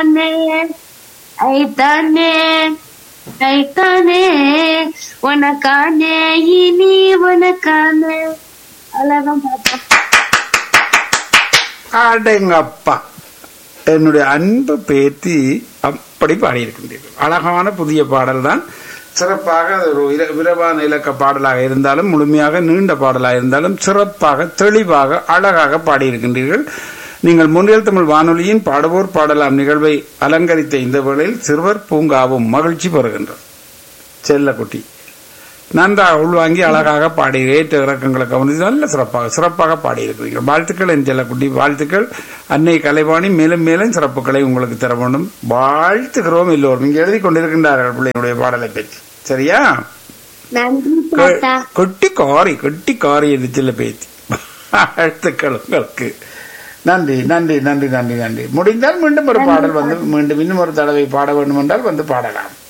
ஐத்தானே ஐத்தானே உனக்கானே இனி உனக்கானே அவ்வளவுதான் பார்த்தோம் அடங்கப்பா என்னுடைய அன்பு பேத்தி அப்படி பாடியிருக்கின்றீர்கள் அழகான புதிய பாடல் தான் சிறப்பாக அது ஒரு இர- விரைவான இலக்க பாடலாக இருந்தாலும் முழுமையாக நீண்ட பாடலாக இருந்தாலும் சிறப்பாக தெளிவாக அழகாக பாடியிருக்கின்றீர்கள் நீங்கள் முன்னில் தமிழ் வானொலியின் பாடுவோர் பாடலாம் நிகழ்வை அலங்கரித்த இந்த வேளையில் சிறுவர் பூங்காவும் மகிழ்ச்சி பெறுகின்றது செல்லக்குட்டி நன்றாக உள்வாங்கி அழகாக பாடி ஏற்ற இறக்கங்களை கவனித்து நல்ல சிறப்பாக சிறப்பாக பாடியிருக்கிறீர்கள் வாழ்த்துக்கள் என் செல்லக்குட்டி வாழ்த்துக்கள் அன்னை கலைவாணி மேலும் மேலும் சிறப்புகளை உங்களுக்கு தர வேண்டும் வாழ்த்துகிறோம் எல்லோரும் இங்கே எழுதி கொண்டிருக்கின்றார்கள் பிள்ளைகளுடைய பாடலை பற்றி சரியா நன்றி தாத்தா கொட்டி காரி கொட்டி காரி என்று செல்ல பேத்தி வாழ்த்துக்கள் உங்களுக்கு நன்றி நன்றி நன்றி நன்றி நன்றி முடிந்தால் மீண்டும் ஒரு பாடல் வந்து மீண்டும் இன்னும் ஒரு தடவை பாட வேண்டும் என்றால் வந்து பாடலாம்